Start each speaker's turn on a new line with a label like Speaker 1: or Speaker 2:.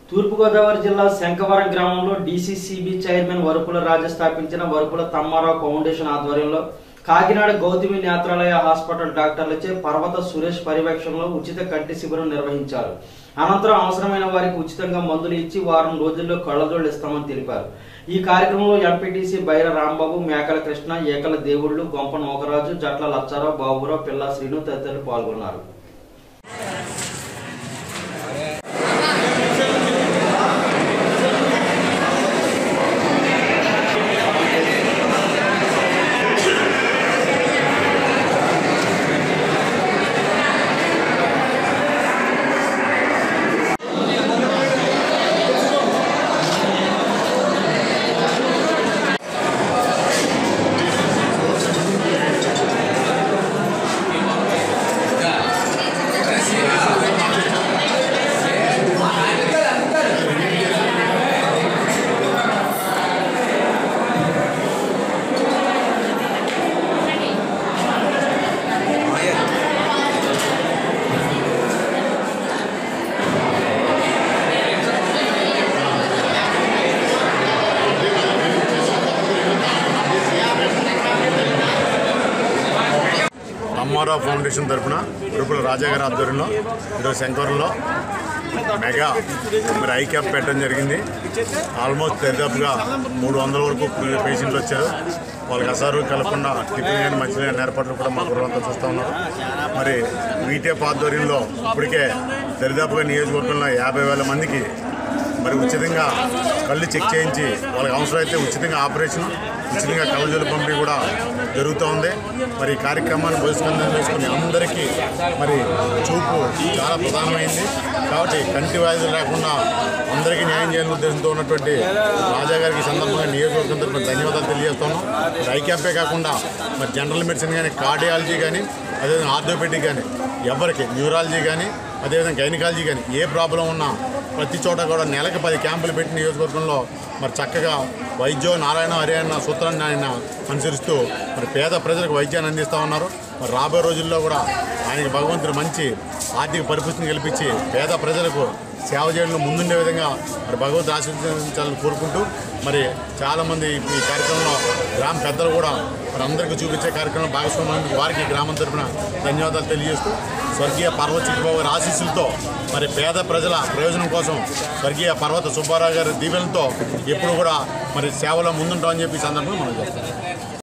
Speaker 1: తూర్పుగోదావరి జిల్లా శంఖవరం గ్రామంలో DCCB chairman Varupula రాజు స్థాపించిన వరుపుల తమ్మారావు ఫౌండేషన్ ఆధ్వర్యంలో కాకినాడ గౌతమి నేత్రాలయ హాస్పిటల్ డాక్టర్లచే పర్వత సురేష్ పర్యవేక్షణలో ఉచిత కంటి శిబిరం నిర్వహించారు అనంతరం అవసరమైన వారికి ఉచితంగా మందులు ఇచ్చి వారం రోజుల్లో కళ్ళజోళ్ళు ఇస్తామని తెలిపారు ఈ కార్యక్రమంలో ఎంపీటీసీ బైర రాంబాబు మేకల కృష్ణ ఏకల దేవుళ్లు గొంప నోకరాజు జట్ల లచ్చారావు బాబురావు పిల్లా శ్రీను తదితరులు పాల్గొన్నారు
Speaker 2: అమ్మారావు ఫౌండేషన్ తరఫున రూపుల రాజా గారి ఆధ్వర్యంలో ఈరోజు శంకవరంలో మెగా మరి ఐ క్యాప్ పెట్టడం జరిగింది ఆల్మోస్ట్ దాదాపుగా మూడు వందల వరకు పేషెంట్లు వచ్చారు వాళ్ళకి అసారు కలగకుండా టిఫిన్ కానీ మంచిగా కానీ ఏర్పాట్లు కూడా మా గురువంతా చూస్తూ ఉన్నారు మరి వీటేప్ ఆధ్వర్యంలో ఇప్పటికే దరిదాపుగా నియోజకవర్గంలో యాభై వేల మందికి మరి ఉచితంగా కళ్ళు చెక్ చేయించి వాళ్ళకి అవసరమైతే ఉచితంగా ఆపరేషన్ ఉచితంగా కళ్ళజోలు పంపిణీ కూడా జరుగుతూ ఉంది మరి ఈ కార్యక్రమాన్ని బహిష్కరణ చేసుకుని అందరికీ మరి చూపు చాలా ప్రధానమైంది కాబట్టి కంటి వ్యాధులు లేకుండా అందరికీ న్యాయం చేయాలని ఉద్దేశంతో ఉన్నటువంటి రాజా గారికి ఈ సందర్భంగా నియోజకవర్గం తరఫున ధన్యవాదాలు తెలియజేస్తున్నాం మరి ఐక్యాపే కాకుండా మరి జనరల్ మెడిసిన్ కానీ కార్డియాలజీ కానీ అదేవిధంగా ఆర్థోపెడిక్ కానీ ఎవరికి న్యూరాలజీ కానీ అదేవిధంగా గైనకాలజీ కానీ ఏ ప్రాబ్లం ఉన్నా ప్రతి చోట కూడా నెలకు పది క్యాంపులు పెట్టి నియోజకవర్గంలో మరి చక్కగా వైద్యో నారాయణ హరియాణ సూత్రాన్ని ఆయన అనుసరిస్తూ మరి పేద ప్రజలకు వైద్యాన్ని అందిస్తూ ఉన్నారు మరి రాబోయే రోజుల్లో కూడా ఆయనకి భగవంతుడు మంచి ఆర్థిక పరిపుష్టిని కల్పించి పేద ప్రజలకు సేవ చేయడంలో ముందుండే విధంగా మరి భగవంతుడు ఆశీర్వదించాలని కోరుకుంటూ మరి చాలామంది ఈ కార్యక్రమంలో గ్రామ పెద్దలు కూడా మరి అందరికీ చూపించే కార్యక్రమం భాగస్వామ్యానికి వారికి గ్రామం తరపున ధన్యవాదాలు తెలియజేస్తూ స్వర్గీయ పర్వత చిట్టుబాబు గారి ఆశీస్సులతో మరి పేద ప్రజల ప్రయోజనం కోసం స్వర్గీయ పర్వత సుబ్బారావు గారి దీవెనలతో ఎప్పుడు కూడా మరి సేవలో ముందుంటామని చెప్పి ఈ సందర్భంగా మనం చేస్తాం